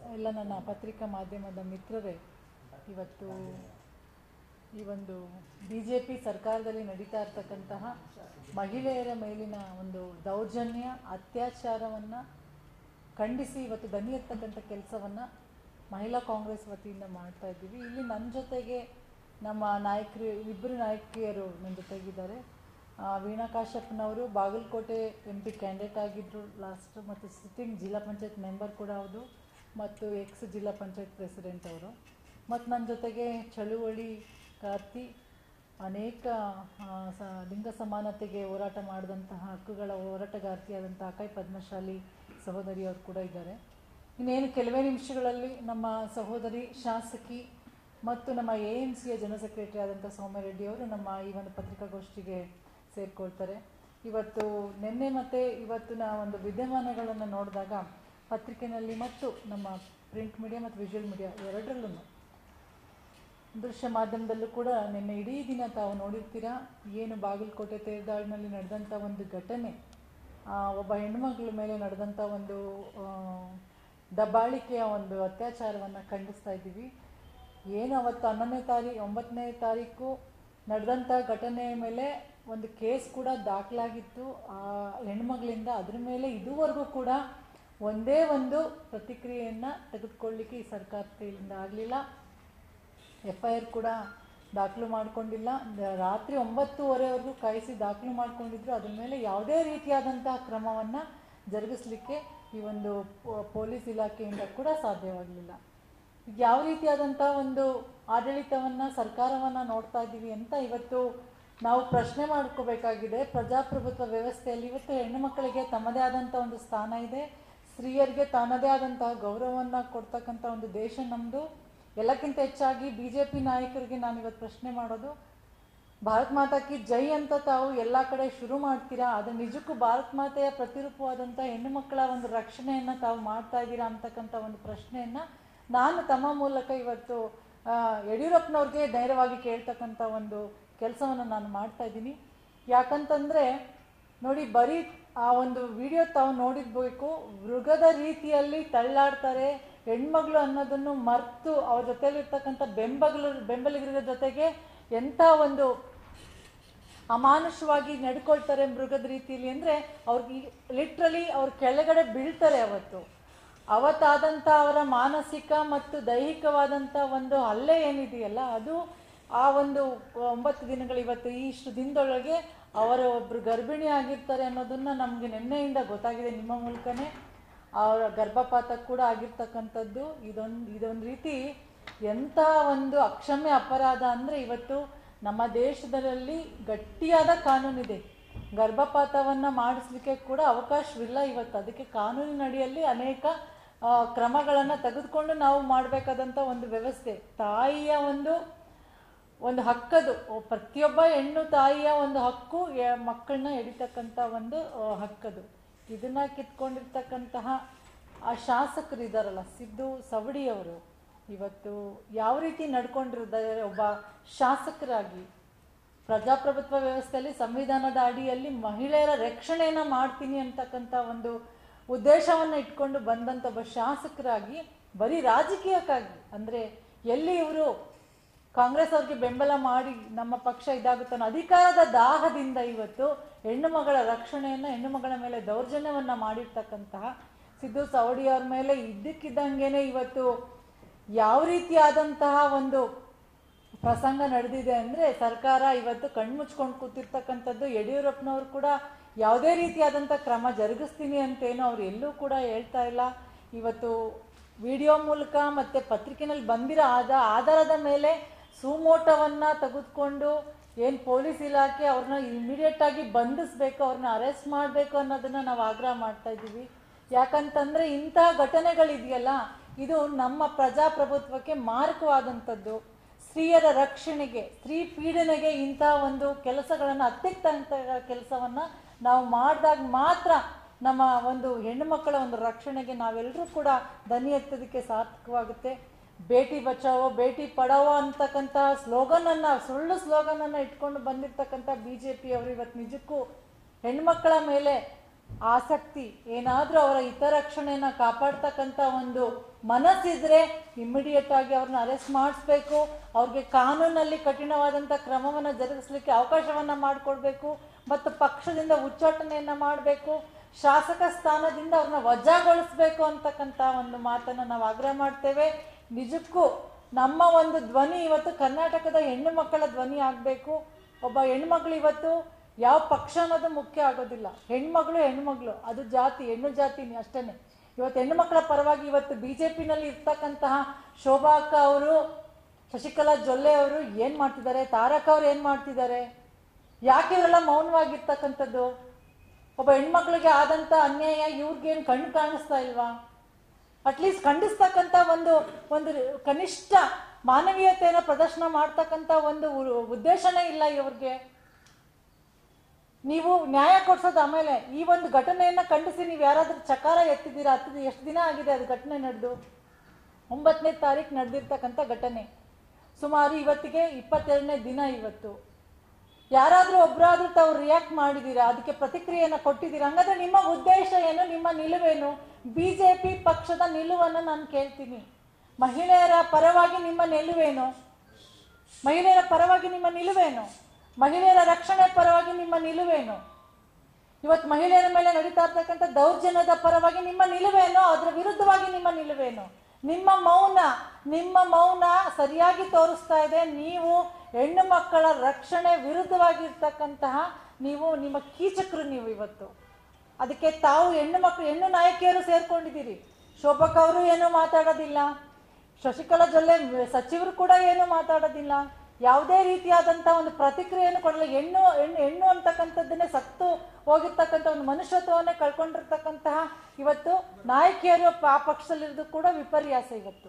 ಎಲ್ಲ ನನ್ನ ಪತ್ರಿಕಾ ಮಾಧ್ಯಮದ ಮಿತ್ರರೇ ಇವತ್ತು ಈ ಒಂದು ಬಿ ಜೆ ಪಿ ಸರ್ಕಾರದಲ್ಲಿ ನಡೀತಾ ಇರ್ತಕ್ಕಂತಹ ಮಹಿಳೆಯರ ಮೇಲಿನ ಒಂದು ದೌರ್ಜನ್ಯ ಅತ್ಯಾಚಾರವನ್ನು ಖಂಡಿಸಿ ಇವತ್ತು ದನಿ ಎತ್ತಕ್ಕಂಥ ಕೆಲಸವನ್ನು ಮಹಿಳಾ ಕಾಂಗ್ರೆಸ್ ವತಿಯಿಂದ ಮಾಡ್ತಾ ಇದ್ದೀವಿ ಇಲ್ಲಿ ನನ್ನ ಜೊತೆಗೆ ನಮ್ಮ ನಾಯಕರು ಇಬ್ಬರು ನಾಯಕಿಯರು ನನ್ನ ಜೊತೆಗಿದ್ದಾರೆ ಆ, ವೀಣಾ ಕಾಶ್ಯಪ್ನವರು ಬಾಗಲಕೋಟೆ ಎಂ ಪಿ ಕ್ಯಾಂಡಿಡೇಟ್ ಆಗಿದ್ದರು ಲಾಸ್ಟ್ ಮತ್ತು ಸಿಟ್ಟಿಂಗ್ ಜಿಲ್ಲಾ ಪಂಚಾಯತ್ ಮೆಂಬರ್ ಕೂಡ ಹೌದು ಮತ್ತು ಎಕ್ಸ್ ಜಿಲ್ಲಾ ಪಂಚಾಯತ್ ಪ್ರೆಸಿಡೆಂಟ್ ಅವರು ಮತ್ತು ನನ್ನ ಜೊತೆಗೆ ಚಳುವಳಿ ಕಾರ್ತಿ ಅನೇಕ ಆ, ಸ ಲಿಂಗ ಸಮಾನತೆಗೆ ಹೋರಾಟ ಮಾಡಿದಂತಹ ಹಕ್ಕುಗಳ ಹೋರಾಟಗಾರ್ತಿಯಾದಂತಹ ಅಕೈ ಪದ್ಮಶಾಲಿ ಸಹೋದರಿಯವರು ಕೂಡ ಇದ್ದಾರೆ ಇನ್ನೇನು ಕೆಲವೇ ನಿಮಿಷಗಳಲ್ಲಿ ನಮ್ಮ ಸಹೋದರಿ ಶಾಸಕಿ ಮತ್ತು ನಮ್ಮ ಎ ಎಮ್ ಸಿಯ ಜನರಲ್ ಸೆಕ್ರೆಟರಿ ಆದಂಥ ಸೌಮ್ಯರೆಡ್ಡಿ ಅವರು ನಮ್ಮ ಈ ಒಂದು ಪತ್ರಿಕಾಗೋಷ್ಠಿಗೆ ಸೇರಿಕೊಳ್ತಾರೆ ಇವತ್ತು ನಿನ್ನೆ ಮತ್ತು ಇವತ್ತಿನ ಒಂದು ವಿದ್ಯಮಾನಗಳನ್ನು ನೋಡಿದಾಗ ಪತ್ರಿಕೆಯಲ್ಲಿ ಮತ್ತು ನಮ್ಮ ಪ್ರಿಂಟ್ ಮೀಡಿಯಾ ಮತ್ತು ವಿಜುವಲ್ ಮೀಡಿಯಾ ಎರಡರಲ್ಲೂ ದೃಶ್ಯ ಮಾಧ್ಯಮದಲ್ಲೂ ಕೂಡ ನಿನ್ನೆ ಇಡೀ ದಿನ ತಾವು ನೋಡಿರ್ತೀರಾ ಏನು ಬಾಗಲಕೋಟೆ ತೇರ್ದಾಳಿನಲ್ಲಿ ನಡೆದಂಥ ಒಂದು ಘಟನೆ ಆ, ಒಬ್ಬ ಹೆಣ್ಮಗಳ ಮೇಲೆ ನಡೆದಂಥ ಒಂದು ಆ, ದಬ್ಬಾಳಿಕೆಯ ಒಂದು ಅತ್ಯಾಚಾರವನ್ನು ಖಂಡಿಸ್ತಾ ಇದ್ದೀವಿ ಏನು ಅವತ್ತು ಹನ್ನೊಂದನೇ ತಾರೀಕು ಒಂಬತ್ತನೇ ತಾರೀಕು ನಡೆದಂಥ ಘಟನೆಯ ಮೇಲೆ ಒಂದು ಕೇಸ್ ಕೂಡ ದಾಖಲಾಗಿತ್ತು ಆ ಹೆಣ್ಮಗಳಿಂದ ಅದ್ರ ಮೇಲೆ ಇದುವರೆಗೂ ಕೂಡ ಒಂದೇ ಒಂದು ಪ್ರತಿಕ್ರಿಯೆಯನ್ನು ತೆಗೆದುಕೊಳ್ಳಿಕ್ಕೆ ಈ ಸರ್ಕಾರ ಕೈಯಿಂದ ಆಗಲಿಲ್ಲ ಎಫ್ ಐ ಆರ್ ಕೂಡ ದಾಖಲು ಮಾಡಿಕೊಂಡಿಲ್ಲ ರಾತ್ರಿ ಒಂಬತ್ತುವರೆವರೆಗೂ ಕಾಯಿಸಿ ದಾಖಲು ಮಾಡಿಕೊಂಡಿದ್ರು ಅದ್ರ ಮೇಲೆ ಯಾವುದೇ ರೀತಿಯಾದಂತಹ ಕ್ರಮವನ್ನು ಜರುಗಿಸಲಿಕ್ಕೆ ಈ ಒಂದು ಪೊ- ಪೊಲೀಸ್ ಇಲಾಖೆಯಿಂದ ಕೂಡ ಸಾಧ್ಯವಾಗಲಿಲ್ಲ ಯಾವ ರೀತಿಯಾದಂಥ ಒಂದು ಆಡಳಿತವನ್ನು ಸರ್ಕಾರವನ್ನು ನೋಡ್ತಾ ಇದ್ದೀವಿ ಅಂತ ಇವತ್ತು ನಾವು ಪ್ರಶ್ನೆ ಮಾಡ್ಕೋಬೇಕಾಗಿದೆ ಪ್ರಜಾಪ್ರಭುತ್ವ ವ್ಯವಸ್ಥೆಯಲ್ಲಿ ಇವತ್ತು ಹೆಣ್ಣು ಮಕ್ಕಳಿಗೆ ತಮ್ಮದೇ ಆದಂಥ ಒಂದು ಸ್ಥಾನ ಇದೆ ಸ್ತ್ರೀಯರಿಗೆ ತನ್ನದೇ ಆದಂತಹ ಗೌರವವನ್ನು ಕೊಡ್ತಕ್ಕಂಥ ಒಂದು ದೇಶ ನಮ್ಮದು ಎಲ್ಲಕ್ಕಿಂತ ಹೆಚ್ಚಾಗಿ ಬಿ ಜೆ ಪಿ ನಾಯಕರಿಗೆ ನಾನು ಇವತ್ತು ಪ್ರಶ್ನೆ ಮಾಡೋದು ಭಾರತ್ ಮಾತಾ ಕಿ ಜೈ ಅಂತ ತಾವು ಎಲ್ಲ ಕಡೆ ಶುರು ಮಾಡ್ತೀರಾ ಅದು ನಿಜಕ್ಕೂ ಭಾರತ್ ಮಾತೆಯ ಪ್ರತಿರೂಪವಾದಂಥ ಹೆಣ್ಣು ಮಕ್ಕಳ ಒಂದು ರಕ್ಷಣೆಯನ್ನು ತಾವು ಮಾಡ್ತಾ ಇದ್ದೀರಾ ಅಂತಕ್ಕಂಥ ಒಂದು ಪ್ರಶ್ನೆಯನ್ನು ನಾನು ತಮ್ಮ ಮೂಲಕ ಇವತ್ತು ಆ, ಯಡಿಯೂರಪ್ಪನವ್ರಿಗೆ ಧೈರ್ಯವಾಗಿ ಕೇಳ್ತಕ್ಕಂಥ ಒಂದು ಕೆಲಸವನ್ನು ನಾನು ಮಾಡ್ತಾ ಇದ್ದೀನಿ ಯಾಕಂತಂದರೆ ನೋಡಿ ಬರೀ ಆ ಒಂದು ವಿಡಿಯೋ ತಾವು ನೋಡಿರ್ಬೇಕು ಮೃಗದ ರೀತಿಯಲ್ಲಿ ತಳ್ಳಾಡ್ತಾರೆ ಹೆಣ್ಮಗಳು ಅನ್ನೋದನ್ನು ಮರೆತು ಅವ್ರ ಜೊತೆಲಿರ್ತಕ್ಕಂಥ ಬೆಂಬಗಲು ಬೆಂಬಲಿಗರ ಜೊತೆಗೆ ಎಂಥ ಒಂದು ಅಮಾನುಷವಾಗಿ ನಡ್ಕೊಳ್ತಾರೆ ಮೃಗದ ರೀತಿಯಲ್ಲಿ ಅಂದರೆ ಅವ್ರಿಗೆ ಲಿಟ್ರಲಿ ಅವ್ರ ಕೆಳಗಡೆ ಬೀಳ್ತಾರೆ ಅವತ್ತು ಅವತ್ತಾದಂಥ ಅವರ ಮಾನಸಿಕ ಮತ್ತು ದೈಹಿಕವಾದಂಥ ಒಂದು ಹಲ್ಲೆ ಏನಿದೆಯಲ್ಲ ಅದು ಆ ಒಂದು ಒಂಬತ್ತು ದಿನಗಳು ಇವತ್ತು ಈ ಇಷ್ಟು ದಿನದೊಳಗೆ ಅವರ ಒಬ್ಬರು ಗರ್ಭಿಣಿ ಆಗಿರ್ತಾರೆ ಅನ್ನೋದನ್ನು ನಮಗೆ ನಿನ್ನೆಯಿಂದ ಗೊತ್ತಾಗಿದೆ ನಿಮ್ಮ ಮೂಲಕನೇ ಅವರ ಗರ್ಭಪಾತ ಕೂಡ ಆಗಿರ್ತಕ್ಕಂಥದ್ದು ಇದೊಂದು ಇದೊಂದು ರೀತಿ ಎಂಥ ಒಂದು ಅಕ್ಷಮ್ಯ ಅಪರಾಧ ಅಂದರೆ ಇವತ್ತು ನಮ್ಮ ದೇಶದಲ್ಲಿ ಗಟ್ಟಿಯಾದ ಕಾನೂನಿದೆ ಗರ್ಭಪಾತವನ್ನು ಮಾಡಿಸ್ಲಿಕ್ಕೆ ಕೂಡ ಅವಕಾಶವಿಲ್ಲ ಇವತ್ತು ಅದಕ್ಕೆ ಕಾನೂನಿನ ಅಡಿಯಲ್ಲಿ ಅನೇಕ ಕ್ರಮಗಳನ್ನು ತೆಗೆದುಕೊಂಡು ನಾವು ಮಾಡಬೇಕಾದಂಥ ಒಂದು ವ್ಯವಸ್ಥೆ ತಾಯಿಯ ಒಂದು ಒಂದು ಹಕ್ಕದು ಒ- ಪ್ರತಿಯೊಬ್ಬ ಹೆಣ್ಣು ತಾಯಿಯ ಒಂದು ಹಕ್ಕು ಎ- ಮಕ್ಕಳನ್ನ ಎಡಿತಕ್ಕಂಥ ಒಂದು ಆ, ಹಕ್ಕದು ಇದನ್ನ ಕಿತ್ಕೊಂಡಿರ್ತಕ್ಕಂತಹ ಆ ಶಾಸಕರು ಇದ್ದಾರಲ್ಲ ಸಿದ್ದು ಸವಡಿಯವರು ಇವತ್ತು ಯಾವ ರೀತಿ ನಡ್ಕೊಂಡಿದ್ದಾರೆ ಒಬ್ಬ ಶಾಸಕರಾಗಿ ಪ್ರಜಾಪ್ರಭುತ್ವ ವ್ಯವಸ್ಥೆಯಲ್ಲಿ ಸಂವಿಧಾನದ ಅಡಿಯಲ್ಲಿ ಮಹಿಳೆಯರ ರಕ್ಷಣೆಯನ್ನು ಮಾಡ್ತೀನಿ ಅಂತಕ್ಕಂಥ ಒಂದು ಉದ್ದೇಶವನ್ನು ಇಟ್ಕೊಂಡು ಬಂದಂಥ ಒಬ್ಬ ಶಾಸಕರಾಗಿ ಬರೀ ರಾಜಕೀಯಕ್ಕಾಗಿ ಅಂದರೆ ಎಲ್ಲಿ ಇವರು ಕಾಂಗ್ರೆಸ್ ಅವ್ರಿಗೆ ಬೆಂಬಲ ಮಾಡಿ ನಮ್ಮ ಪಕ್ಷ ಇದಾಗುತ್ತೆ ಅನ್ನೋ ಅಧಿಕಾರದ ದಾಹದಿಂದ ಇವತ್ತು ಹೆಣ್ಣು ಮಗಳ ರಕ್ಷಣೆಯನ್ನು ಹೆಣ್ಣು ಮಗಳ ಮೇಲೆ ದೌರ್ಜನ್ಯವನ್ನು ಮಾಡಿರ್ತಕ್ಕಂತಹ ಸಿದ್ದು ಸವಡಿ ಅವ್ರ ಮೇಲೆ ಇದ್ದಕ್ಕಿದ್ದಂಗೆನೆ ಇವತ್ತು ಯಾವ ರೀತಿಯಾದಂತಹ ಒಂದು ಪ್ರಸಂಗ ನಡೆದಿದೆ ಅಂದರೆ ಸರ್ಕಾರ ಇವತ್ತು ಕಣ್ಮುಚ್ಕೊಂಡು ಕೂತಿರ್ತಕ್ಕಂಥದ್ದು ಯಡಿಯೂರಪ್ಪನವರು ಕೂಡ ಯಾವುದೇ ರೀತಿಯಾದಂಥ ಕ್ರಮ ಜರುಗಿಸ್ತೀನಿ ಅಂತೇನೋ ಅವ್ರು ಎಲ್ಲೂ ಕೂಡ ಹೇಳ್ತಾ ಇಲ್ಲ ಇವತ್ತು ವಿಡಿಯೋ ಮೂಲಕ ಮತ್ತು ಪತ್ರಿಕೆನಲ್ಲಿ ಬಂದಿರೋ ಆದ ಆಧಾರದ ಮೇಲೆ ಸುಮೋಟವನ್ನು ತೆಗೆದುಕೊಂಡು ಏನು ಪೊಲೀಸ್ ಇಲಾಖೆ ಅವ್ರನ್ನ ಇಮಿಡಿಯೇಟಾಗಿ ಬಂಧಿಸ್ಬೇಕು ಅವ್ರನ್ನ ಅರೆಸ್ಟ್ ಮಾಡಬೇಕು ಅನ್ನೋದನ್ನು ನಾವು ಆಗ್ರಹ ಮಾಡ್ತಾ ಇದ್ದೀವಿ ಯಾಕಂತಂದರೆ ಇಂಥ ಘಟನೆಗಳಿದೆಯಲ್ಲ ಇದು ನಮ್ಮ ಪ್ರಜಾಪ್ರಭುತ್ವಕ್ಕೆ ಮಾರಕವಾದಂಥದ್ದು ಸ್ತ್ರೀಯರ ರಕ್ಷಣೆಗೆ ಸ್ತ್ರೀ ಪೀಡನೆಗೆ ಇಂಥ ಒಂದು ಕೆಲಸಗಳನ್ನು ಅತ್ಯುತ್ತಂತ ಕೆಲಸವನ್ನು ನಾವು ಮಾಡಿದಾಗ ಮಾತ್ರ ನಮ್ಮ ಒಂದು ಹೆಣ್ಣು ಮಕ್ಕಳ ಒಂದು ರಕ್ಷಣೆಗೆ ನಾವೆಲ್ಲರೂ ಕೂಡ ದನಿ ಎತ್ತೋದಕ್ಕೆ ಸಾರ್ಥಕವಾಗುತ್ತೆ ಬೇಟಿ ಬಚಾವೋ ಬೇಟಿ ಪಡಾವೋ ಅಂತಕ್ಕಂಥ ಸ್ಲೋಗನನ್ನು ಸುಳ್ಳು ಸ್ಲೋಗನನ್ನು ಇಟ್ಕೊಂಡು ಬಂದಿರ್ತಕ್ಕಂಥ ಬಿ ಜೆ ಪಿಯವರು ಇವತ್ತು ನಿಜಕ್ಕೂ ಹೆಣ್ಮಕ್ಕಳ ಮೇಲೆ ಆಸಕ್ತಿ ಏನಾದರೂ ಅವರ ಹಿತರಕ್ಷಣೆನ ಕಾಪಾಡ್ತಕ್ಕಂಥ ಒಂದು ಮನಸ್ಸಿದ್ರೆ ಇಮಿಡಿಯೇಟ್ ಆಗಿ ಅವ್ರನ್ನ ಅರೆಸ್ಟ್ ಮಾಡಿಸ್ಬೇಕು ಅವ್ರಿಗೆ ಕಾನೂನಲ್ಲಿ ಕಠಿಣವಾದಂಥ ಕ್ರಮವನ್ನು ಜರುಗಿಸ್ಲಿಕ್ಕೆ ಅವಕಾಶವನ್ನು ಮಾಡಿಕೊಡ್ಬೇಕು ಮತ್ತು ಪಕ್ಷದಿಂದ ಉಚ್ಚಾಟನೆಯನ್ನು ಮಾಡಬೇಕು ಶಾಸಕ ಸ್ಥಾನದಿಂದ ಅವ್ರನ್ನ ವಜಾಗೊಳಿಸ್ಬೇಕು ಅಂತಕ್ಕಂಥ ಒಂದು ಮಾತನ್ನು ನಾವು ಆಗ್ರಹ ಮಾಡ್ತೇವೆ ನಿಜಕ್ಕೂ ನಮ್ಮ ಒಂದು ಧ್ವನಿ ಇವತ್ತು ಕರ್ನಾಟಕದ ಹೆಣ್ಣು ಮಕ್ಕಳ ಧ್ವನಿ ಆಗಬೇಕು ಒಬ್ಬ ಹೆಣ್ಮಗಳು ಇವತ್ತು ಯಾವ ಪಕ್ಷ ಅನ್ನೋದು ಮುಖ್ಯ ಆಗೋದಿಲ್ಲ ಹೆಣ್ಮಗಳು ಹೆಣ್ಮಗಳು ಅದು ಜಾತಿ ಹೆಣ್ಣು ಜಾತಿ ಅಷ್ಟೇ ಇವತ್ತು ಹೆಣ್ಣು ಮಕ್ಕಳ ಪರವಾಗಿ ಇವತ್ತು ಬಿ ಜೆ ಪಿನಲ್ಲಿ ಇರ್ತಕ್ಕಂತಹ ಶೋಭಾ ಅಕ್ಕ ಅವರು ಶಶಿಕಲಾ ಜೊಲ್ಲೆ ಅವರು ಏನು ಮಾಡ್ತಿದ್ದಾರೆ ತಾರಕ ಅವ್ರು ಏನು ಮಾಡ್ತಿದ್ದಾರೆ ಯಾಕೆ ಇವರೆಲ್ಲ ಮೌನವಾಗಿರ್ತಕ್ಕಂಥದ್ದು ಒಬ್ಬ ಹೆಣ್ಮಕ್ಳಿಗೆ ಆದಂಥ ಅನ್ಯಾಯ ಇವ್ರಿಗೇನು ಕಣ್ಣು ಕಾಣಿಸ್ತಾ ಇಲ್ವಾ ಅಟ್ಲೀಸ್ಟ್ ಖಂಡಿಸ್ತಕ್ಕಂಥ ಒಂದು ಒಂದು ಕನಿಷ್ಠ ಮಾನವೀಯತೆಯನ್ನು ಪ್ರದರ್ಶನ ಮಾಡ್ತಕ್ಕಂಥ ಒಂದು ಉ- ಉದ್ದೇಶನೇ ಇಲ್ಲ ಇವ್ರಿಗೆ ನೀವು ನ್ಯಾಯ ಕೊಡ್ಸೋದು ಆಮೇಲೆ ಈ ಒಂದು ಘಟನೆಯನ್ನ ಖಂಡಿಸಿ ನೀವು ಯಾರಾದ್ರೂ ಚಕಾರ ಎತ್ತಿದ್ದೀರಾ ಹತ್ತು ಎಷ್ಟು ದಿನ ಆಗಿದೆ ಅದು ಘಟನೆ ನಡೆದು ಒಂಬತ್ತನೇ ತಾರೀಕು ನಡೆದಿರ್ತಕ್ಕಂಥ ಘಟನೆ ಸುಮಾರು ಇವತ್ತಿಗೆ ಇಪ್ಪತ್ತೆರಡನೇ ದಿನ ಇವತ್ತು ಯಾರಾದರೂ ಒಬ್ಬರಾದ್ರೂ ತಾವು ರಿಯಾಕ್ಟ್ ಮಾಡಿದ್ದೀರಾ ಅದಕ್ಕೆ ಪ್ರತಿಕ್ರಿಯೆಯನ್ನು ಕೊಟ್ಟಿದ್ದೀರಾ ಹಂಗಾದ್ರೆ ನಿಮ್ಮ ಉದ್ದೇಶ ಏನು ನಿಮ್ಮ ನಿಲುವೇನು ಬಿ ಜೆ ಪಿ ಪಕ್ಷದ ನಿಲುವನ್ನು ನಾನು ಕೇಳ್ತೀನಿ ಮಹಿಳೆಯರ ಪರವಾಗಿ ನಿಮ್ಮ ನಿಲುವೇನು ಮಹಿಳೆಯರ ಪರವಾಗಿ ನಿಮ್ಮ ನಿಲುವೇನು ಮಹಿಳೆಯರ ರಕ್ಷಣೆ ಪರವಾಗಿ ನಿಮ್ಮ ನಿಲುವೇನು ಇವತ್ತು ಮಹಿಳೆಯರ ಮೇಲೆ ನಡೀತಾ ಇರ್ತಕ್ಕಂಥ ದೌರ್ಜನ್ಯದ ಪರವಾಗಿ ನಿಮ್ಮ ನಿಲುವೇನು ಅದರ ವಿರುದ್ಧವಾಗಿ ನಿಮ್ಮ ನಿಲುವೇನು ನಿಮ್ಮ ಮೌನ ನಿಮ್ಮ ಮೌನ ಸರಿಯಾಗಿ ತೋರಿಸ್ತಾ ಇದೆ ನೀವು ಹೆಣ್ಣು ಮಕ್ಕಳ ರಕ್ಷಣೆ ವಿರುದ್ಧವಾಗಿರ್ತಕ್ಕಂತಹ ನೀವು ನಿಮ್ಮ ಕೀಚಕರು ನೀವು ಇವತ್ತು ಅದಕ್ಕೆ ತಾವು ಹೆಣ್ಣು ಮಕ್ಕಳು ಹೆಣ್ಣು ನಾಯಕಿಯರು ಸೇರ್ಕೊಂಡಿದ್ದೀರಿ ಶೋಭಕ್ ಅವರು ಏನೂ ಮಾತಾಡೋದಿಲ್ಲ ಶಶಿಕಲಾ ಜೊಲ್ಲೆ ಸಚಿವರು ಕೂಡ ಏನು ಮಾತಾಡೋದಿಲ್ಲ ಯಾವುದೇ ರೀತಿಯಾದಂಥ ಒಂದು ಪ್ರತಿಕ್ರಿಯೆಯನ್ನು ಕೊಡಲ್ಲ ಹೆಣ್ಣು ಹೆಣ್ಣು ಹೆಣ್ಣು ಅಂತಕ್ಕಂಥದ್ದನ್ನೇ ಸತ್ತು ಹೋಗಿರ್ತಕ್ಕಂಥ ಒಂದು ಮನುಷ್ಯತ್ವವನ್ನೇ ಕಳ್ಕೊಂಡಿರ್ತಕ್ಕಂತಹ ಇವತ್ತು ನಾಯಕಿಯರು ಆ ಪಕ್ಷದಲ್ಲಿರೋದು ಕೂಡ ವಿಪರ್ಯಾಸ ಇವತ್ತು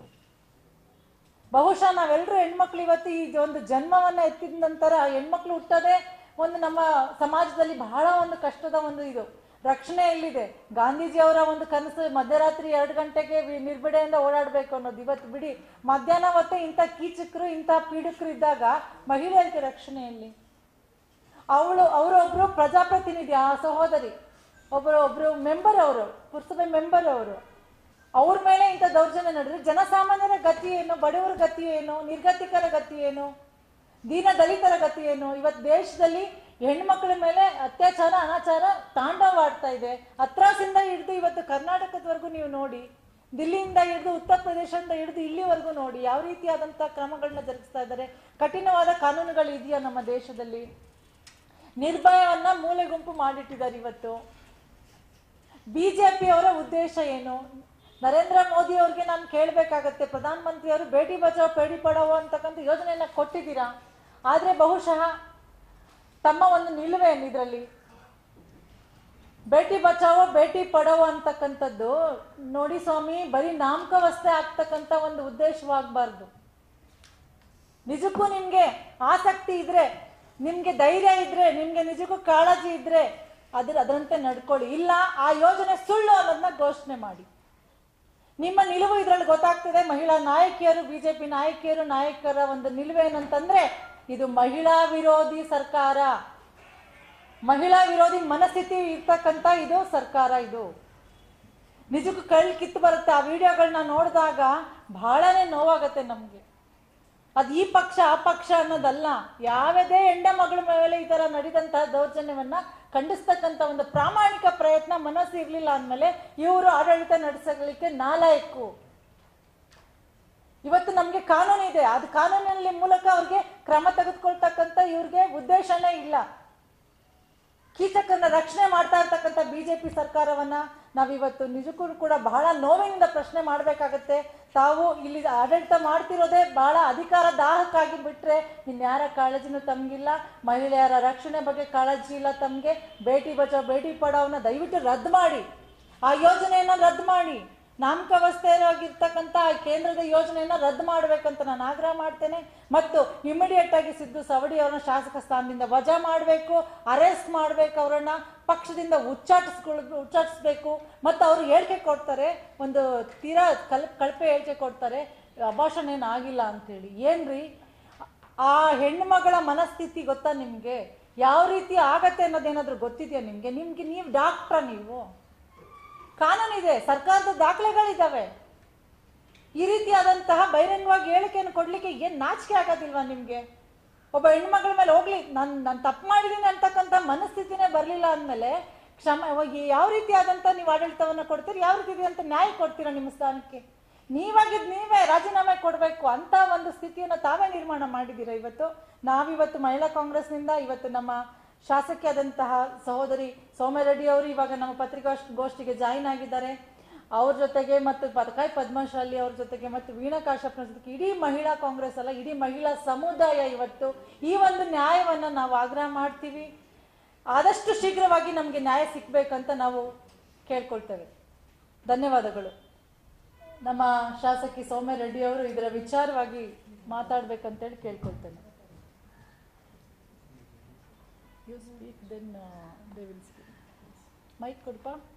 ಬಹುಶಃ ನಾವೆಲ್ಲರೂ ಹೆಣ್ಮಕ್ಳು ಇವತ್ತು ಈ ಒಂದು ಜನ್ಮವನ್ನ ಎತ್ತಿದ ನಂತರ ಹೆಣ್ಮಕ್ಳು ಹುಟ್ಟೋದೇ ಒಂದು ನಮ್ಮ ಸಮಾಜದಲ್ಲಿ ಬಹಳ ಒಂದು ಕಷ್ಟದ ಒಂದು ಇದು ರಕ್ಷಣೆ ಎಲ್ಲಿದೆ ಗಾಂಧೀಜಿ ಅವರ ಒಂದು ಕನಸು ಮಧ್ಯರಾತ್ರಿ ಎರಡು ಗಂಟೆಗೆ ವಿ- ನಿರ್ಬಿಡೆಯಿಂದ ಓಡಾಡಬೇಕು ಅನ್ನೋದು ಇವತ್ತು ಬಿಡಿ ಮಧ್ಯಾಹ್ನ ಹೊತ್ತೆ ಇಂಥ ಕೀಚಕರು ಇಂಥ ಪೀಡಕರು ಇದ್ದಾಗ ಮಹಿಳೆಯರಿಗೆ ರಕ್ಷಣೆಯಲ್ಲಿ ಅವಳು ಅವರೊಬ್ರು ಪ್ರಜಾಪ್ರತಿನಿಧಿ ಆ ಸಹೋದರಿ ಒಬ್ಬರು ಒಬ್ರು ಮೆಂಬರ್ ಅವರು ಪುರಸಭೆ ಮೆಂಬರ್ ಅವರು ಅವ್ರ ಮೇಲೆ ಇಂಥ ದೌರ್ಜನ್ಯ ನಡೆದ್ರೆ ಜನಸಾಮಾನ್ಯರ ಗತಿ ಏನು ಬಡವರ ಗತಿ ಏನು ನಿರ್ಗತಿಕರ ಗತಿ ಏನು ದೀನ ದಲಿತರ ಗತಿ ಏನು ಇವತ್ತು ದೇಶದಲ್ಲಿ ಹೆಣ್ಮಕ್ಳ ಮೇಲೆ ಅತ್ಯಾಚಾರ ಅನಾಚಾರ ತಾಂಡವಾಡ್ತಾ ಇದೆ ಹತ್ರಾಸಿಂದ ಹಿಡಿದು ಇವತ್ತು ಕರ್ನಾಟಕದವರೆಗೂ ನೀವು ನೋಡಿ ದಿಲ್ಲಿಯಿಂದ ಹಿಡಿದು ಉತ್ತರ ಪ್ರದೇಶದಿಂದ ಹಿಡಿದು ಇಲ್ಲಿವರೆಗೂ ನೋಡಿ ಯಾವ ರೀತಿಯಾದಂಥ ಕ್ರಮಗಳನ್ನ ಜರುಗಿಸ್ತಾ ಇದ್ದಾರೆ ಕಠಿಣವಾದ ಕಾನೂನುಗಳು ಇದೆಯಾ ನಮ್ಮ ದೇಶದಲ್ಲಿ ನಿರ್ಭಯವನ್ನ ಮೂಲೆ ಗುಂಪು ಮಾಡಿಟ್ಟಿದ್ದಾರೆ ಇವತ್ತು ಬಿಜೆಪಿ ಅವರ ಉದ್ದೇಶ ಏನು ನರೇಂದ್ರ ಮೋದಿ ಅವ್ರಿಗೆ ನಾನು ಕೇಳಬೇಕಾಗತ್ತೆ ಪ್ರಧಾನಮಂತ್ರಿ ಅವರು ಬೇಟಿ ಬಚಾವ್ ಬೇಟಿ ಪಡಾವೋ ಅಂತಕ್ಕಂಥ ಯೋಜನೆಯನ್ನ ಕೊಟ್ಟಿದ್ದೀರಾ ಆದರೆ ಬಹುಶಃ ತಮ್ಮ ಒಂದು ನಿಲುವೇನು ಇದರಲ್ಲಿ ಬೇಟಿ ಬಚಾವೋ ಬೇಟಿ ಪಡಾವೋ ಅಂತಕ್ಕಂಥದ್ದು ನೋಡಿ ಸ್ವಾಮಿ ಬರೀ ನಾಮಕವಸ್ಥೆ ಆಗ್ತಕ್ಕಂಥ ಒಂದು ಉದ್ದೇಶವಾಗಬಾರ್ದು ನಿಜಕ್ಕೂ ನಿಮ್ಗೆ ಆಸಕ್ತಿ ಇದ್ರೆ ನಿಮ್ಗೆ ಧೈರ್ಯ ಇದ್ರೆ ನಿಮ್ಗೆ ನಿಜಕ್ಕೂ ಕಾಳಜಿ ಇದ್ರೆ ಅದ್ರ ಅದರಂತೆ ನಡ್ಕೊಳ್ಳಿ ಇಲ್ಲ ಆ ಯೋಜನೆ ಸುಳ್ಳು ಅನ್ನೋದನ್ನ ಘೋಷಣೆ ಮಾಡಿ ನಿಮ್ಮ ನಿಲುವು ಇದ್ರಲ್ಲಿ ಗೊತ್ತಾಗ್ತಿದೆ ಮಹಿಳಾ ನಾಯಕಿಯರು ಬಿಜೆಪಿ ನಾಯಕಿಯರು ನಾಯಕರ ಒಂದು ನಿಲುವೇನಂತಂದ್ರೆ ಇದು ಮಹಿಳಾ ವಿರೋಧಿ ಸರ್ಕಾರ ಮಹಿಳಾ ವಿರೋಧಿ ಮನಸ್ಥಿತಿ ಇರ್ತಕ್ಕಂಥ ಇದು ಸರ್ಕಾರ ಇದು ನಿಜಕ್ಕೂ ಕಳ್ ಕಿತ್ತು ಬರುತ್ತೆ ಆ ವಿಡಿಯೋಗಳನ್ನ ನೋಡಿದಾಗ ಬಹಳನೇ ನೋವಾಗತ್ತೆ ನಮಗೆ ಅದು ಈ ಪಕ್ಷ ಆ ಪಕ್ಷ ಅನ್ನೋದಲ್ಲ ಯಾವುದೇ ಹೆಣ್ಣ ಮಗಳ ಮೇಲೆ ಈ ತರ ನಡೆದಂತಹ ದೌರ್ಜನ್ಯವನ್ನ ಖಂಡಿಸ್ತಕ್ಕಂಥ ಒಂದು ಪ್ರಾಮಾಣಿಕ ಪ್ರಯತ್ನ ಮನಸ್ಸು ಇರ್ಲಿಲ್ಲ ಅಂದಮೇಲೆ ಇವರು ಆಡಳಿತ ನಡೆಸಲಿಕ್ಕೆ ನಾಲಾಯಕ್ಕು ಇವತ್ತು ನಮಗೆ ಕಾನೂನು ಇದೆ ಅದು ಕಾನೂನಿನಲ್ಲಿ ಮೂಲಕ ಅವ್ರಿಗೆ ಕ್ರಮ ತೆಗೆದುಕೊಳ್ತಕ್ಕಂಥ ಇವ್ರಿಗೆ ಉದ್ದೇಶನೇ ಇಲ್ಲ ಕೀಚಕರನ್ನ ರಕ್ಷಣೆ ಮಾಡ್ತಾ ಇರ್ತಕ್ಕಂಥ ಬಿಜೆಪಿ ಸರ್ಕಾರವನ್ನ ನಾವಿವತ್ತು ನಿಜಕ್ಕೂ ಕೂಡ ಬಹಳ ನೋವಿನಿಂದ ಪ್ರಶ್ನೆ ಮಾಡಬೇಕಾಗತ್ತೆ ತಾವು ಇಲ್ಲಿ ಆಡಳಿತ ಮಾಡ್ತಿರೋದೇ ಬಹಳ ಅಧಿಕಾರ ದಾಹಕ್ಕಾಗಿ ಬಿಟ್ರೆ ಇನ್ಯಾರ ಕಾಳಜಿನೂ ತಮಗಿಲ್ಲ ಮಹಿಳೆಯರ ರಕ್ಷಣೆ ಬಗ್ಗೆ ಕಾಳಜಿ ಇಲ್ಲ ತಮಗೆ ಬೇಟಿ ಬಚಾವ್ ಬೇಟಿ ಪಡಾವ್ನ ದಯವಿಟ್ಟು ರದ್ದು ಮಾಡಿ ಆ ಯೋಜನೆಯನ್ನ ರದ್ದು ಮಾಡಿ ನಾಮಕಾವಸ್ಥೆಯಾಗಿರ್ತಕ್ಕಂಥ ಆ ಕೇಂದ್ರದ ಯೋಜನೆಯನ್ನ ರದ್ದು ಮಾಡಬೇಕಂತ ನಾನು ಆಗ್ರಹ ಮಾಡ್ತೇನೆ ಮತ್ತು ಇಮಿಡಿಯೇಟ್ ಆಗಿ ಸಿದ್ದು ಸವಡಿ ಅವರನ್ನ ಶಾಸಕ ಸ್ಥಾನದಿಂದ ವಜಾ ಮಾಡಬೇಕು ಅರೆಸ್ಟ್ ಮಾಡಬೇಕು ಅವರನ್ನ ಪಕ್ಷದಿಂದ ಉಚ್ಚಾಟಿಸ್ಕೊಳ್ ಉಚ್ಚಾಟಿಸ್ಬೇಕು ಮತ್ತು ಅವರು ಹೇಳಿಕೆ ಕೊಡ್ತಾರೆ ಒಂದು ತೀರಾ ಕಲ್ ಕಳಪೆ ಹೇಳಿಕೆ ಕೊಡ್ತಾರೆ ಅಭಾಷಣ ಏನು ಆಗಿಲ್ಲ ಅಂತೇಳಿ ಏನ್ರಿ ಆ ಹೆಣ್ಣು ಮಗಳ ಮನಸ್ಥಿತಿ ಗೊತ್ತಾ ನಿಮಗೆ ಯಾವ ರೀತಿ ಆಗತ್ತೆ ಅನ್ನೋದೇನಾದ್ರೂ ಗೊತ್ತಿದೆಯಾ ನಿಮಗೆ ನಿಮ್ಗೆ ನೀವು ಡಾಕ್ಟ್ರ ನೀವು ಕಾನೂನಿದೆ ಸರ್ಕಾರದ ದಾಖಲೆಗಳಿದ್ದಾವೆ ಈ ರೀತಿಯಾದಂತಹ ಬಹಿರಂಗವಾಗಿ ಹೇಳಿಕೆಯನ್ನು ಕೊಡ್ಲಿಕ್ಕೆ ಏನ್ ನಾಚಿಕೆ ಆಗೋದಿಲ್ವಾ ನಿಮ್ಗೆ ಒಬ್ಬ ಹೆಣ್ಮಗಳ ಮೇಲೆ ಹೋಗ್ಲಿ ನಾನು ನಾನು ತಪ್ಪು ಮಾಡಿದ್ದೀನಿ ಅಂತಕ್ಕಂಥ ಮನಸ್ಥಿತಿನೇ ಬರಲಿಲ್ಲ ಅಂದಮೇಲೆ ಕ್ಷಮ ಅವಾಗ ಯಾವ ರೀತಿಯಾದಂಥ ನೀವು ಆಡಳಿತವನ್ನು ಕೊಡ್ತೀರಿ ಯಾವ ರೀತಿ ಅಂತ ನ್ಯಾಯ ಕೊಡ್ತೀರಾ ನಿಮ್ಮ ಸ್ಥಾನಕ್ಕೆ ನೀವಾಗಿದ್ದು ನೀವೇ ರಾಜೀನಾಮೆ ಕೊಡಬೇಕು ಅಂತ ಒಂದು ಸ್ಥಿತಿಯನ್ನು ತಾವೇ ನಿರ್ಮಾಣ ಮಾಡಿದ್ದೀರಾ ಇವತ್ತು ನಾವಿವತ್ತು ಮಹಿಳಾ ಕಾಂಗ್ರೆಸ್ನಿಂದ ಇವತ್ತು ನಮ್ಮ ಶಾಸಕಿಯಾದಂತಹ ಸಹೋದರಿ ಸೌಮ್ಯರೆಡ್ಡಿ ಅವರು ಇವಾಗ ನಮ್ಮ ಪತ್ರಿಕಾಗೋಷ್ಠಿಗೆ ಜಾಯಿನ್ ಆಗಿದ್ದಾರೆ ಅವ್ರ ಜೊತೆಗೆ ಮತ್ತು ಪದಕಾಯ್ ಪದ್ಮಶಾಲಿ ಅವ್ರ ಜೊತೆಗೆ ಮತ್ತು ವೀಣಾ ಕಾಶ್ಯಪ್ನ ಜೊತೆಗೆ ಇಡೀ ಮಹಿಳಾ ಕಾಂಗ್ರೆಸ್ ಅಲ್ಲ ಇಡೀ ಮಹಿಳಾ ಸಮುದಾಯ ಇವತ್ತು ಈ ಒಂದು ನ್ಯಾಯವನ್ನು ನಾವು ಆಗ್ರಹ ಮಾಡ್ತೀವಿ ಆದಷ್ಟು ಶೀಘ್ರವಾಗಿ ನಮಗೆ ನ್ಯಾಯ ಸಿಕ್ಬೇಕಂತ ನಾವು ಕೇಳ್ಕೊಳ್ತೇವೆ ಧನ್ಯವಾದಗಳು ನಮ್ಮ ಶಾಸಕಿ ಸೌಮ್ಯ ರೆಡ್ಡಿ ಅವರು ಇದರ ವಿಚಾರವಾಗಿ ಮಾತಾಡ್ಬೇಕಂತೇಳಿ ಕೇಳ್ಕೊಳ್ತೇನೆ you speak then they will speak mic ಕೊಡ್ಪಾ